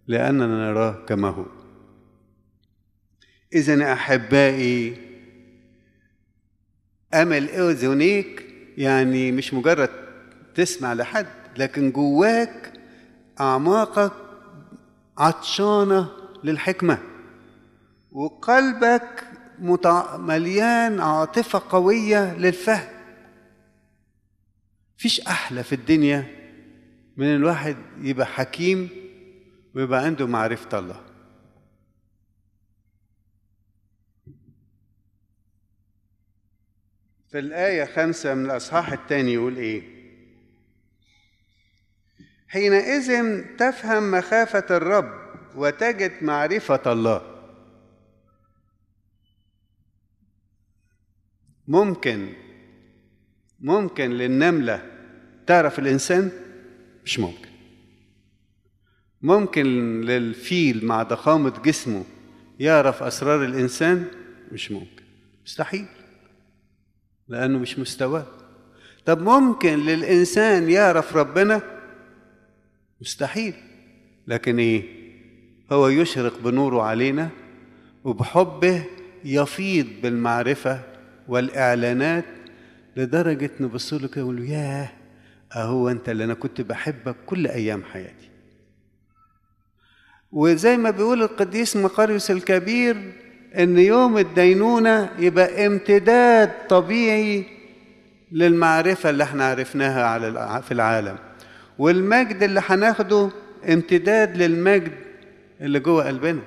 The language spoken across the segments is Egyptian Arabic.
لأننا نراه كما هو إذا أحبائي أمل أذنيك يعني مش مجرد تسمع لحد لكن جواك أعماقك عطشانة للحكمة وقلبك متع... مليان عاطفة قوية للفهم فيش أحلى في الدنيا من الواحد يبقى حكيم ويبقى عنده معرفة الله في الآية خمسة من الأصحاح الثاني يقول إيه؟ حينئذ تفهم مخافة الرب وتجد معرفة الله ممكن ممكن للنملة تعرف الإنسان؟ مش ممكن ممكن للفيل مع ضخامة جسمه يعرف أسرار الإنسان؟ مش ممكن مستحيل لأنه مش مستواه طب ممكن للإنسان يعرف ربنا؟ مستحيل لكن إيه؟ هو يشرق بنوره علينا وبحبه يفيض بالمعرفة والإعلانات لدرجة نبص له كده ونقول له ياه أهو أنت اللي أنا كنت بحبك كل أيام حياتي وزي ما بيقول القديس مقاريوس الكبير ان يوم الدينونة يبقى امتداد طبيعي للمعرفة اللي احنا عرفناها على في العالم والمجد اللي هناخده امتداد للمجد اللي جوه قلبنا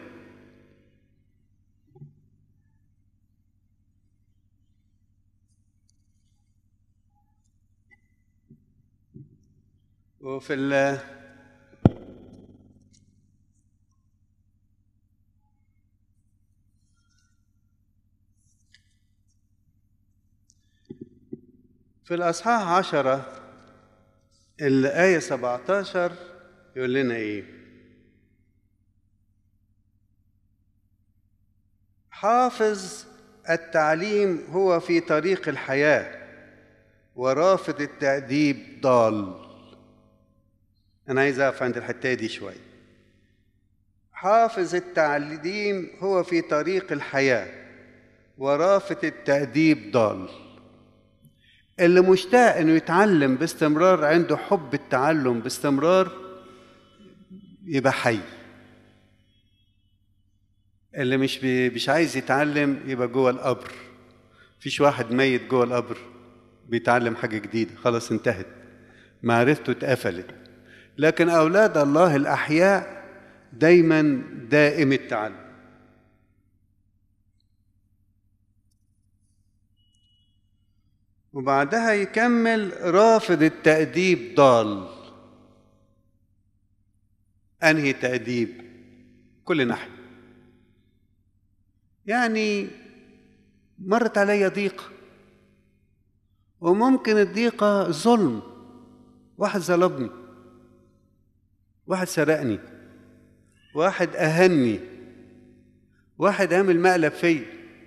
وفي ال في الأصحاح عشرة الآية 17 يقول لنا إيه؟ حافظ التعليم هو في طريق الحياة ورافض التأديب ضال أنا عايز أقف عند الحتة دي شوية حافظ التعليم هو في طريق الحياة ورافض التأديب ضال اللي مشتاق انه يتعلم باستمرار عنده حب التعلم باستمرار يبقى حي اللي مش بي مش عايز يتعلم يبقى جوه القبر فيش واحد ميت جوه القبر بيتعلم حاجه جديده خلاص انتهت معرفته اتقفلت لكن اولاد الله الاحياء دايما دائم التعلم وبعدها يكمل رافض التأديب ضال أنهي تأديب كل ناحية يعني مرت علي ضيقة وممكن الضيقة ظلم واحد ظلمني واحد سرقني واحد أهني واحد عمل مقلب فيا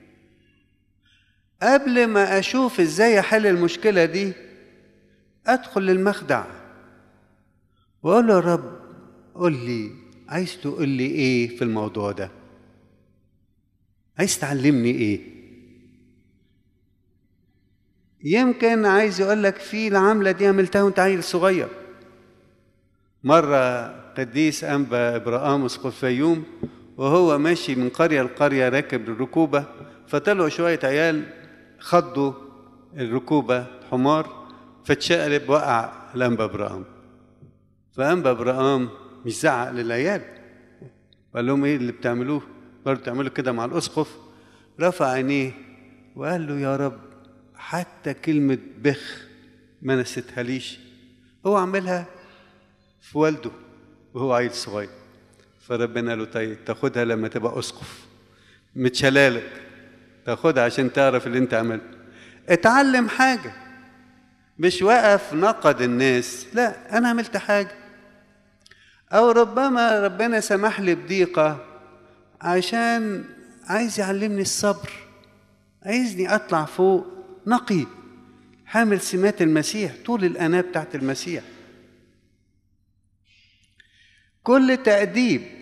قبل ما اشوف ازاي احل المشكله دي ادخل للمخدع واقول له يا رب قول لي عايز تقول لي ايه في الموضوع ده عايز تعلمني ايه يمكن عايز يقول لك في العمله دي عملتها وانت عيل صغير مره قديس انبا ابراهام اسقف فيوم وهو ماشي من قريه لقريه راكب الركوبه فطلعوا شويه عيال خضوا الركوبة حمار فتشقلب وقع الأنبا إبراهام فأنبا إبراهام مش زعق للعيال قال لهم إيه اللي بتعملوه؟ برضه بتعملوا كده مع الأسقف رفع عينيه وقال له يا رب حتى كلمة بخ ما نسيتهاليش هو عملها في والده وهو عيل صغير فربنا قال له طيب تاخدها لما تبقى أسقف متشلالك تاخدها عشان تعرف اللي انت عملته اتعلم حاجة مش وقف نقد الناس لا انا عملت حاجة او ربما ربنا سمح لي بضيقة عشان عايز يعلمني الصبر عايزني اطلع فوق نقي حامل سمات المسيح طول الأناة بتاعت المسيح كل تأديب